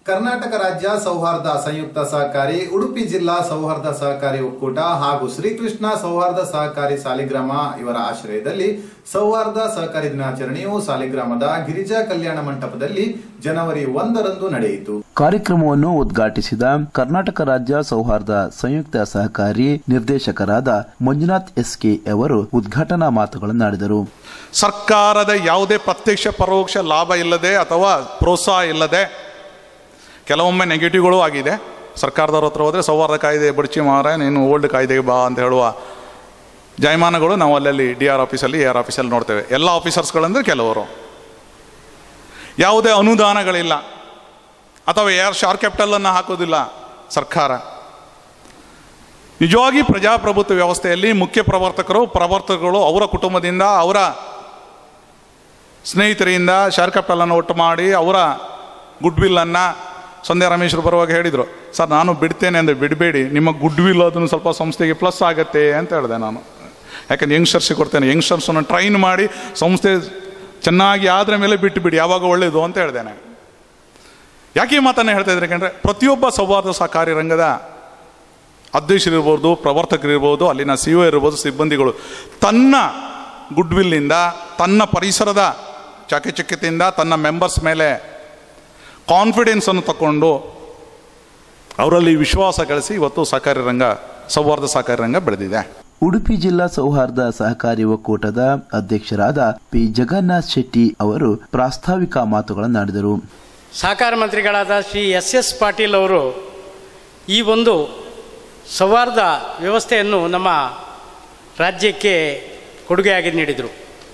ಕರ್ನಾಟಕ ರಾಜ್ಯ ಸೌಹಾರ್ದ ಸಂಯುಕ್ತ ಸಹಕಾರಿ ಉಡುಪಿ ಜಿಲ್ಲಾ ಸೌಹಾರ್ದ ಸಹಕಾರಿ ಒಕ್ಕೂಟ ಹಾಗೂ ಶ್ರೀಕೃಷ್ಣ ಸೌಹಾರ್ದ ಸಹಕಾರಿ ಸಾಲಿಗ್ರಾಮ ಇವರ ಆಶ್ರಯದಲ್ಲಿ ಸೌಹಾರ್ದ ಸಹಕಾರಿ ದಿನಾಚರಣೆಯು ಸಾಲಿಗ್ರಾಮದ ಗಿರಿಜಾ ಕಲ್ಯಾಣ ಮಂಟಪದಲ್ಲಿ ಜನವರಿ ಒಂದರಂದು ನಡೆಯಿತು ಕಾರ್ಯಕ್ರಮವನ್ನು ಉದ್ಘಾಟಿಸಿದ ಕರ್ನಾಟಕ ರಾಜ್ಯ ಸೌಹಾರ್ದ ಸಂಯುಕ್ತ ಸಹಕಾರಿ ನಿರ್ದೇಶಕರಾದ ಮಂಜುನಾಥ್ ಎಸ್ಕೆ ಅವರು ಉದ್ಘಾಟನಾ ಮಾತುಗಳನ್ನಾಡಿದರು ಸರ್ಕಾರದ ಯಾವುದೇ ಪ್ರತ್ಯಕ್ಷ ಪರೋಕ್ಷ ಲಾಭ ಇಲ್ಲದೆ ಅಥವಾ ಪ್ರೋತ್ಸಾಹ ಇಲ್ಲದೆ ಕೆಲವೊಮ್ಮೆ ನೆಗೆಟಿವ್ಗಳು ಆಗಿದೆ ಸರ್ಕಾರದವ್ರ ಹತ್ರ ಹೋದರೆ ಸೌಹಾರ್ದ ಕಾಯ್ದೆ ಬಡ್ಚಿ ಮಾರ ನೀನು ಓಲ್ಡ್ ಕಾಯ್ದೆಗೆ ಬಾ ಅಂತ ಹೇಳುವ ಜಾಯಮಾನಗಳು ನಾವು ಅಲ್ಲಲ್ಲಿ ಡಿ ಆರ್ ಆಫೀಸಲ್ಲಿ ಎ ಆರ್ ಆಫೀಸಲ್ಲಿ ನೋಡ್ತೇವೆ ಎಲ್ಲ ಆಫೀಸರ್ಸ್ಗಳಂದ್ರೆ ಕೆಲವರು ಯಾವುದೇ ಅನುದಾನಗಳಿಲ್ಲ ಅಥವಾ ಯಾರು ಶಾರ್ ಕ್ಯಾಪಿಟಲನ್ನು ಹಾಕೋದಿಲ್ಲ ಸರ್ಕಾರ ನಿಜವಾಗಿ ಪ್ರಜಾಪ್ರಭುತ್ವ ವ್ಯವಸ್ಥೆಯಲ್ಲಿ ಮುಖ್ಯ ಪ್ರವರ್ತಕರು ಪ್ರವರ್ತಕರು ಅವರ ಕುಟುಂಬದಿಂದ ಅವರ ಸ್ನೇಹಿತರಿಂದ ಶಾರ್ ಕ್ಯಾಪಿಟಲನ್ನು ಒಟ್ಟು ಮಾಡಿ ಅವರ ಗುಡ್ ವಿಲ್ಲನ್ನು ಸಂಧ್ಯಾ ರಮೇಶ್ರು ಬರುವಾಗ ಹೇಳಿದರು ಸರ್ ನಾನು ಬಿಡ್ತೇನೆ ಅಂದರೆ ಬಿಡಬೇಡಿ ನಿಮ್ಮ ಗುಡ್ ವಿಲ್ ಅದನ್ನು ಸ್ವಲ್ಪ ಸಂಸ್ಥೆಗೆ ಪ್ಲಸ್ ಆಗುತ್ತೆ ಅಂತ ಹೇಳಿದೆ ನಾನು ಯಾಕಂದ್ರೆ ಯಂಗ್ಸ್ಟರ್ಸಿಗೆ ಕೊಡ್ತೇನೆ ಯಂಗ್ಸ್ಟರ್ಸನ್ನು ಟ್ರೈನ್ ಮಾಡಿ ಸಂಸ್ಥೆ ಚೆನ್ನಾಗಿ ಆದ್ರ ಮೇಲೆ ಬಿಟ್ಟು ಬಿಡಿ ಯಾವಾಗ ಒಳ್ಳೆಯದು ಅಂತ ಹೇಳಿದ್ದೇನೆ ಯಾಕೆ ಈ ಮಾತನ್ನು ಹೇಳ್ತಾ ಇದ್ದಾರೆ ಯಾಕಂದರೆ ಪ್ರತಿಯೊಬ್ಬ ಸೌಹಾರ್ದ ಸಹಕಾರಿ ರಂಗದ ಅಧ್ಯಕ್ಷರಿರ್ಬೋದು ಪ್ರವರ್ತಕರಿರ್ಬೋದು ಅಲ್ಲಿನ ಸಿ ಒ ಇರ್ಬೋದು ಸಿಬ್ಬಂದಿಗಳು ತನ್ನ ಗುಡ್ ವಿಲ್ಲಿಂದ ತನ್ನ ಪರಿಸರದ ಚಾಕಚಕ್ಯತೆಯಿಂದ ತನ್ನ ಮೆಂಬರ್ಸ್ ಮೇಲೆ ಕಾನ್ಫಿಡೆನ್ಸನ್ನು ತಗೊಂಡು ಅವರಲ್ಲಿ ವಿಶ್ವಾಸ ಗಳಿಸಿ ಇವತ್ತು ಸಹಕಾರಿ ರಂಗ ಸೌಹಾರ್ದ ಸಹಕಾರಿ ರಂಗ ಬೆಳೆದಿದೆ ಉಡುಪಿ ಜಿಲ್ಲಾ ಸೌಹಾರ್ದ ಸಹಕಾರಿ ಒಕ್ಕೂಟದ ಅಧ್ಯಕ್ಷರಾದ ಪಿ ಜಗನ್ನಾಥ್ ಶೆಟ್ಟಿ ಅವರು ಪ್ರಾಸ್ತಾವಿಕ ಮಾತುಗಳನ್ನಾಡಿದರು ಸಹಕಾರ ಮಂತ್ರಿಗಳಾದ ಶ್ರೀ ಎಸ್ ಎಸ್ ಪಾಟೀಲ್ ಅವರು ಈ ಒಂದು ಸೌಹಾರ್ದ ವ್ಯವಸ್ಥೆಯನ್ನು ನಮ್ಮ ರಾಜ್ಯಕ್ಕೆ ಕೊಡುಗೆಯಾಗಿ ನೀಡಿದರು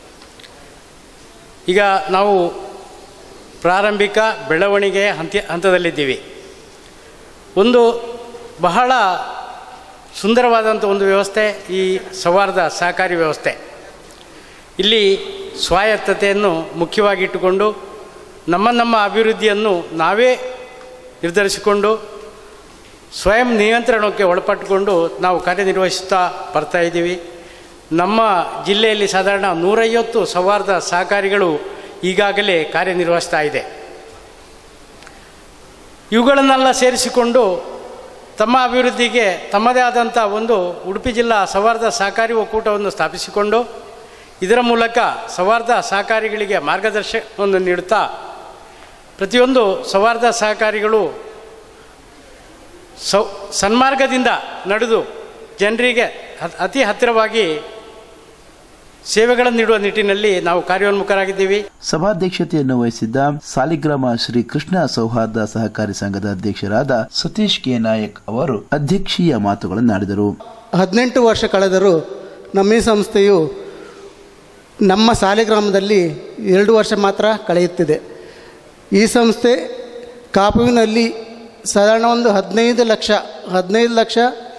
ಈಗ ನಾವು ಪ್ರಾರಂಭಿಕ ಬೆಳವಣಿಗೆ ಹಂತ ಹಂತದಲ್ಲಿದ್ದೀವಿ ಒಂದು ಬಹಳ ಸುಂದರವಾದಂಥ ಒಂದು ವ್ಯವಸ್ಥೆ ಈ ಸೌಹಾರ್ದ ಸಹಕಾರಿ ವ್ಯವಸ್ಥೆ ಇಲ್ಲಿ ಸ್ವಾಯತ್ತತೆಯನ್ನು ಮುಖ್ಯವಾಗಿಟ್ಟುಕೊಂಡು ನಮ್ಮ ನಮ್ಮ ಅಭಿವೃದ್ಧಿಯನ್ನು ನಾವೇ ನಿರ್ಧರಿಸಿಕೊಂಡು ಸ್ವಯಂ ನಿಯಂತ್ರಣಕ್ಕೆ ಒಳಪಟ್ಟುಕೊಂಡು ನಾವು ಕಾರ್ಯನಿರ್ವಹಿಸುತ್ತಾ ಬರ್ತಾ ಇದ್ದೀವಿ ನಮ್ಮ ಜಿಲ್ಲೆಯಲ್ಲಿ ಸಾಧಾರಣ ನೂರೈವತ್ತು ಸೌಹಾರ್ದ ಸಹಕಾರಿಗಳು ಈಗಾಗಲೇ ಕಾರ್ಯನಿರ್ವಹಿಸ್ತಾ ಇದೆ ಇವುಗಳನ್ನೆಲ್ಲ ಸೇರಿಸಿಕೊಂಡು ತಮ್ಮ ಅಭಿವೃದ್ಧಿಗೆ ತಮ್ಮದೇ ಆದಂಥ ಒಂದು ಉಡುಪಿ ಜಿಲ್ಲಾ ಸೌಹಾರ್ದ ಸಹಕಾರಿ ಒಕ್ಕೂಟವನ್ನು ಸ್ಥಾಪಿಸಿಕೊಂಡು ಇದರ ಮೂಲಕ ಸೌಹಾರ್ದ ಸಹಕಾರಿಗಳಿಗೆ ಮಾರ್ಗದರ್ಶನವನ್ನು ನೀಡುತ್ತಾ ಪ್ರತಿಯೊಂದು ಸೌಹಾರ್ದ ಸಹಕಾರಿಗಳು ಸೌ ಸನ್ಮಾರ್ಗದಿಂದ ನಡೆದು ಜನರಿಗೆ ಹ- ಅತಿ ಹತ್ತಿರವಾಗಿ ಸೇವೆಗಳನ್ನು ನೀಡುವ ನಿಟ್ಟಿನಲ್ಲಿ ನಾವು ಕಾರ್ಯೋನ್ಮುಖರಾಗಿದ್ದೀವಿ ಸಭಾಧ್ಯಕ್ಷತೆಯನ್ನು ವಹಿಸಿದ್ದ ಸಾಲಿಗ್ರಾಮ ಶ್ರೀ ಕೃಷ್ಣ ಸೌಹಾರ್ದ ಸಹಕಾರಿ ಸಂಘದ ಅಧ್ಯಕ್ಷರಾದ ಸತೀಶ್ ಕೆ ನಾಯಕ್ ಅವರು ಅಧ್ಯಕ್ಷೀಯ ಮಾತುಗಳನ್ನಾಡಿದರು ಹದಿನೆಂಟು ವರ್ಷ ಕಳೆದರೂ ನಮ್ಮ ಈ ಸಂಸ್ಥೆಯು ನಮ್ಮ ಸಾಲಿಗ್ರಾಮದಲ್ಲಿ ಎರಡು ವರ್ಷ ಮಾತ್ರ ಕಳೆಯುತ್ತಿದೆ ಈ ಸಂಸ್ಥೆ ಕಾಪುವಿನಲ್ಲಿ ಸಾಧಾರಣ ಒಂದು ಹದಿನೈದು ಲಕ್ಷ ಹದಿನೈದು ಲಕ್ಷ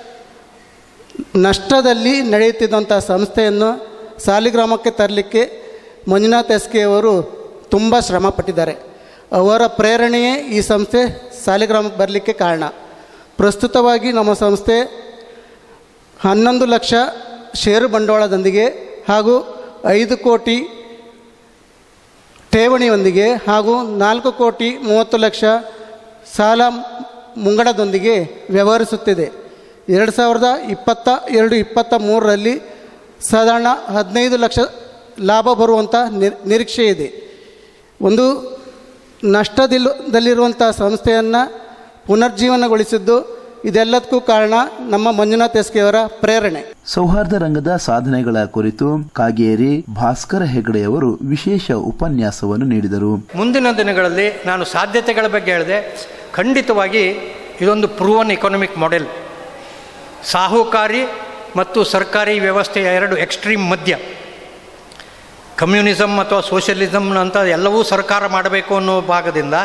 ನಷ್ಟದಲ್ಲಿ ನಡೆಯುತ್ತಿದ್ದಂಥ ಸಂಸ್ಥೆಯನ್ನು ಸಾಲಿಗ್ರಾಮಕ್ಕೆ ತರಲಿಕ್ಕೆ ಮಂಜುನಾಥ್ ಎಸ್ ಕೆ ಅವರು ತುಂಬ ಶ್ರಮ ಪಟ್ಟಿದ್ದಾರೆ ಅವರ ಪ್ರೇರಣೆಯೇ ಈ ಸಂಸ್ಥೆ ಸಾಲಿಗ್ರಾಮಕ್ಕೆ ಬರಲಿಕ್ಕೆ ಕಾರಣ ಪ್ರಸ್ತುತವಾಗಿ ನಮ್ಮ ಸಂಸ್ಥೆ ಹನ್ನೊಂದು ಲಕ್ಷ ಷೇರು ಬಂಡವಾಳದೊಂದಿಗೆ ಹಾಗೂ ಐದು ಕೋಟಿ ಠೇವಣಿಯೊಂದಿಗೆ ಹಾಗೂ ನಾಲ್ಕು ಕೋಟಿ ಮೂವತ್ತು ಲಕ್ಷ ಸಾಲ ಮುಂಗಡದೊಂದಿಗೆ ವ್ಯವಹರಿಸುತ್ತಿದೆ ಎರಡು ಸಾವಿರದ ಇಪ್ಪತ್ತ ಎರಡು ಇಪ್ಪತ್ತ ಮೂರರಲ್ಲಿ ಸಾಧಾರಣ ಹದಿನೈದು ಲಕ್ಷ ಲಾಭ ಬರುವಂಥ ನಿರ್- ನಿರೀಕ್ಷೆ ಇದೆ ಒಂದು ನಷ್ಟದಿಲ್ ದಲ್ಲಿರುವಂಥ ಸಂಸ್ಥೆಯನ್ನು ಪುನರ್ಜೀವನಗೊಳಿಸಿದ್ದು ಇದೆಲ್ಲದಕ್ಕೂ ಕಾರಣ ನಮ್ಮ ಮಂಜುನಾಥ್ ಎಸ್ ಕೆ ಅವರ ಪ್ರೇರಣೆ ಸೌಹಾರ್ದ ರಂಗದ ಸಾಧನೆಗಳ ಕುರಿತು ಕಾಗೇರಿ ಭಾಸ್ಕರ ಹೆಗಡೆಯವರು ವಿಶೇಷ ಉಪನ್ಯಾಸವನ್ನು ನೀಡಿದರು ಮುಂದಿನ ದಿನಗಳಲ್ಲಿ ನಾನು ಸಾಧ್ಯತೆಗಳ ಬಗ್ಗೆ ಹೇಳಿದೆ ಖಂಡಿತವಾಗಿ ಇದೊಂದು ಪ್ರೂವನ್ ಎಕನಾಮಿಕ್ ಮಾಡೆಲ್ ಸಾಹುಕಾರಿ ಮತ್ತು ಸರ್ಕಾರಿ ವ್ಯವಸ್ಥೆಯ ಎರಡು ಎಕ್ಸ್ಟ್ರೀಮ್ ಮಧ್ಯ ಕಮ್ಯುನಿಸಮ್ ಅಥವಾ ಸೋಷಿಯಲಿಸಮ್ ಅಂತ ಎಲ್ಲವೂ ಸರ್ಕಾರ ಮಾಡಬೇಕು ಅನ್ನೋ ಭಾಗದಿಂದ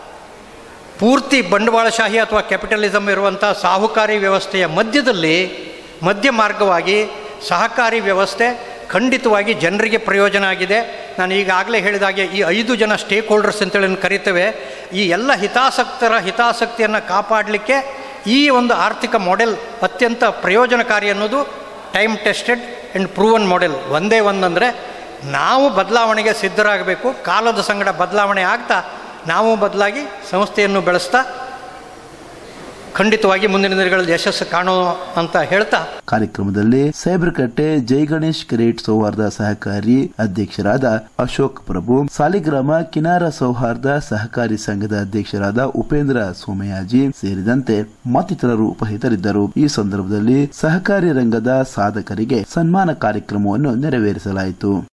ಪೂರ್ತಿ ಬಂಡವಾಳಶಾಹಿ ಅಥವಾ ಕ್ಯಾಪಿಟಲಿಸಮ್ ಇರುವಂಥ ಸಾಹುಕಾರಿ ವ್ಯವಸ್ಥೆಯ ಮಧ್ಯದಲ್ಲಿ ಮಧ್ಯ ಮಾರ್ಗವಾಗಿ ಸಹಕಾರಿ ವ್ಯವಸ್ಥೆ ಖಂಡಿತವಾಗಿ ಜನರಿಗೆ ಪ್ರಯೋಜನ ಆಗಿದೆ ನಾನು ಈಗಾಗಲೇ ಹೇಳಿದಾಗೆ ಈ ಐದು ಜನ ಸ್ಟೇಕ್ ಹೋಲ್ಡರ್ಸ್ ಅಂತೇಳಿ ಏನು ಕರಿತೇವೆ ಈ ಎಲ್ಲ ಹಿತಾಸಕ್ತರ ಹಿತಾಸಕ್ತಿಯನ್ನು ಕಾಪಾಡಲಿಕ್ಕೆ ಈ ಒಂದು ಆರ್ಥಿಕ ಮಾಡೆಲ್ ಅತ್ಯಂತ ಪ್ರಯೋಜನಕಾರಿ ಅನ್ನೋದು time tested and proven model ಒಂದೇ ಒಂದಂದರೆ ನಾವು ಬದಲಾವಣೆಗೆ ಸಿದ್ಧರಾಗಬೇಕು ಕಾಲದ ಸಂಗಡ ಬದಲಾವಣೆ ಆಗ್ತಾ ನಾವು ಬದಲಾಗಿ ಸಂಸ್ಥೆಯನ್ನು ಬೆಳೆಸ್ತಾ ಖಂಡಿತವಾಗಿ ಮುಂದಿನ ದಿನಗಳಲ್ಲಿ ಯಶಸ್ಸು ಕಾಣೋ ಅಂತ ಹೇಳ್ತಾ ಕಾರ್ಯಕ್ರಮದಲ್ಲಿ ಸೈಬ್ರಕಟ್ಟೆ ಜೈ ಗಣೇಶ್ ಕ್ರೇಟ್ ಸೌಹಾರ್ದ ಸಹಕಾರಿ ಅಧ್ಯಕ್ಷರಾದ ಅಶೋಕ್ ಪ್ರಭು ಸಾಲಿಗ್ರಾಮ ಕಿನಾರ ಸೌಹಾರ್ದ ಸಹಕಾರಿ ಸಂಘದ ಅಧ್ಯಕ್ಷರಾದ ಉಪೇಂದ್ರ ಸೋಮಯಾಜಿ ಸೇರಿದಂತೆ ಮತ್ತಿತರರು ಉಪಸ್ಥಿತರಿದ್ದರು ಈ ಸಂದರ್ಭದಲ್ಲಿ ಸಹಕಾರಿ ರಂಗದ ಸಾಧಕರಿಗೆ ಸನ್ಮಾನ ಕಾರ್ಯಕ್ರಮವನ್ನು ನೆರವೇರಿಸಲಾಯಿತು